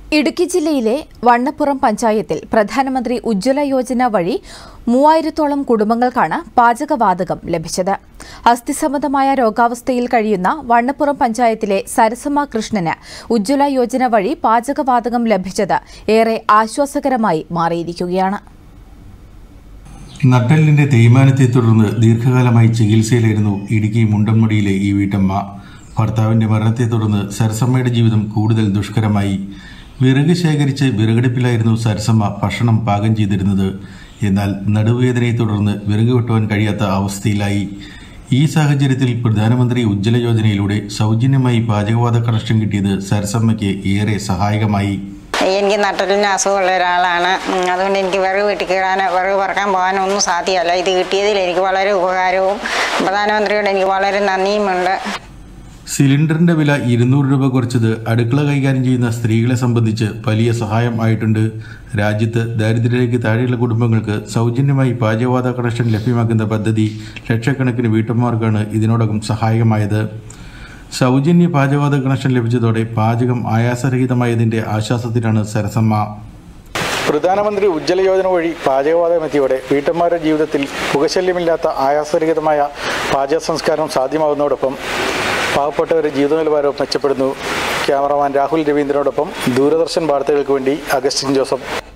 ഇടുക്കി ജില്ലയിലെ വണ്ണപ്പുറം പഞ്ചായത്തിൽ പ്രധാനമന്ത്രി ഉജ്ജ്വല യോജന വഴി മൂവായിരത്തോളം കുടുംബങ്ങൾക്കാണ് പാചകവാതകം ലഭിച്ചത് അസ്ഥിസംബന്ധമായ രോഗാവസ്ഥയിൽ കഴിയുന്ന വണ്ണപ്പുറം പഞ്ചായത്തിലെ സരസമ്മ കൃഷ്ണന് ഉജ്ജ്വല യോജന വഴി പാചകവാതകം ലഭിച്ചത് ഏറെ ആശ്വാസകരമായി മാറിയിരിക്കുകയാണ് നട്ടെല്ലിന്റെ തേയ്മാനത്തെ തുടർന്ന് ദീർഘകാലമായി ചികിത്സയിലായിരുന്നു ഇടുക്കി മുണ്ടൻമുടിയിലെ ഈ വീട്ടമ്മ ഭർത്താവിന്റെ മരണത്തെ തുടർന്ന് സരസമ്മയുടെ ജീവിതം കൂടുതൽ ദുഷ്കരമായി വിറക് ശേഖരിച്ച് വിറകടുപ്പിലായിരുന്നു സരസമ്മ ഭക്ഷണം പാകം ചെയ്തിരുന്നത് എന്നാൽ നടുവേദനയെ തുടർന്ന് വിറക് വെട്ടുവാൻ കഴിയാത്ത അവസ്ഥയിലായി ഈ സാഹചര്യത്തിൽ പ്രധാനമന്ത്രി ഉജ്ജ്വല യോജനയിലൂടെ സൗജന്യമായി പാചകവാത കണക്ഷൻ കിട്ടിയത് സരസമ്മയ്ക്ക് ഏറെ സഹായകമായി എനിക്ക് നട്ടലിന് അസുഖമുള്ള ഒരാളാണ് ഉം, അതുകൊണ്ട് എനിക്ക് വിറക് വെട്ടിക്കിടാനോ വിറക് പറക്കാൻ പോകാനോ ഒന്നും സാധ്യമല്ല ഇത് കിട്ടിയതിൽ എനിക്ക് വളരെ ഉപകാരവും പ്രധാനമന്ത്രിയോട് എനിക്ക് വളരെ നന്ദിയുമുണ്ട് സിലിണ്ടറിന്റെ വില ഇരുന്നൂറ് രൂപ കുറച്ചത് അടുക്കള കൈകാര്യം ചെയ്യുന്ന സ്ത്രീകളെ സംബന്ധിച്ച് വലിയ സഹായം ആയിട്ടുണ്ട് രാജ്യത്ത് ദാരിദ്ര്യരേഖയ്ക്ക് താഴെയുള്ള കുടുംബങ്ങൾക്ക് സൗജന്യമായി പാചകവാത കണക്ഷൻ ലഭ്യമാക്കുന്ന പദ്ധതി ലക്ഷക്കണക്കിന് വീട്ടമ്മമാർക്കാണ് ഇതിനോടകം സഹായകമായത് സൗജന്യ പാചകവാത കണക്ഷൻ ലഭിച്ചതോടെ പാചകം ആയാസരഹിതമായതിന്റെ ആശ്വാസത്തിലാണ് സരസമ്മ പ്രധാനമന്ത്രി ഉജ്ജ്വല യോജന വഴി പാചകവാതകം എത്തിയോടെ വീട്ടമ്മമാരുടെ ജീവിതത്തിൽ പുകശല്യമില്ലാത്ത ആയാസരഹിതമായ പാചക സംസ്കാരം സാധ്യമാകുന്നതോടൊപ്പം പാവപ്പെട്ടവരുടെ ജീവിത നിലവാരവും മെച്ചപ്പെടുന്നു ക്യാമറമാൻ രാഹുൽ രവീന്ദ്രനോടൊപ്പം ദൂരദർശൻ വാർത്തകൾക്ക് വേണ്ടി അഗസ്റ്റിൻ ജോസഫ്